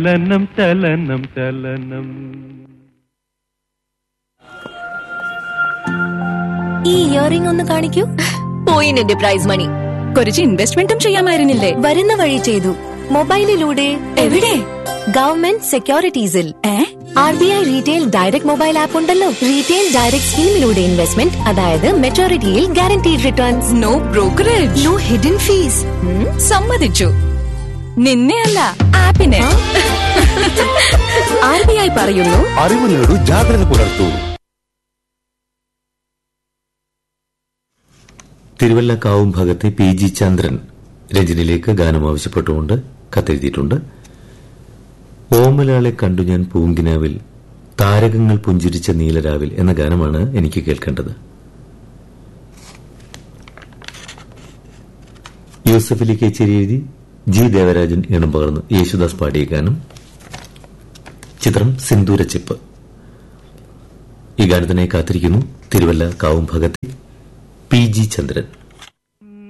ചലനം ചലനം ചലനം ഈ ഇയറിംഗ് ഒന്ന് കാണിക്കൂ പോയിന് എന്റെ പ്രൈസ് മണി കുറച്ച് ഇൻവെസ്റ്റ്മെന്റും ചെയ്യാമായിരുന്നില്ലേ വരുന്ന വഴി ചെയ്തു മൊബൈലിലൂടെ എവിടെ ഗവൺമെന്റ് സെക്യൂരിറ്റീസിൽ ഏ R B I retail direct mobile app ഉണ്ടല്ലോ റീറ്റെയിൽ ഡയറക്ട് സ്കീമിലൂടെ ഇൻവെസ്റ്റ്മെന്റ് അതായത് മെച്ചോറിറ്റിയിൽ guaranteed returns no brokerage no hidden fees സമ്മതിച്ചു നിന്നെ അല്ല ആപ്പിനെ ആർ ബി ഐ പറയുന്നു അറിവ് നേടൂ ജാഗ്രത പുലർത്തൂ തിരുവല്ലക്കാവും ഭാഗത്തെ പി ജി ചന്ദ്രൻ രഞ്ജനിലേക്ക് ഗാനം ആവശ്യപ്പെട്ടുകൊണ്ട് കത്തെഴുതിയിട്ടുണ്ട് ഓമലാളെ കണ്ടു ഞാൻ പൂങ്കിനാവിൽ താരകങ്ങൾ പുഞ്ചിരിച്ച നീലരാവിൽ എന്ന ഗാനമാണ് എനിക്ക് കേൾക്കേണ്ടത് യൂസഫ് അലി കേച്ചേരി എഴുതി ജി ദേവരാജൻ ഇണം പകർന്ന് യേശുദാസ് പാടിയ ഗാനം ചിത്രം സിന്ദൂരച്ചിപ്പ് ഈ ഗാനത്തിനായി കാത്തിരിക്കുന്നു തിരുവല്ല കാവും ഭഗത്തി പി ജി ചന്ദ്രൻ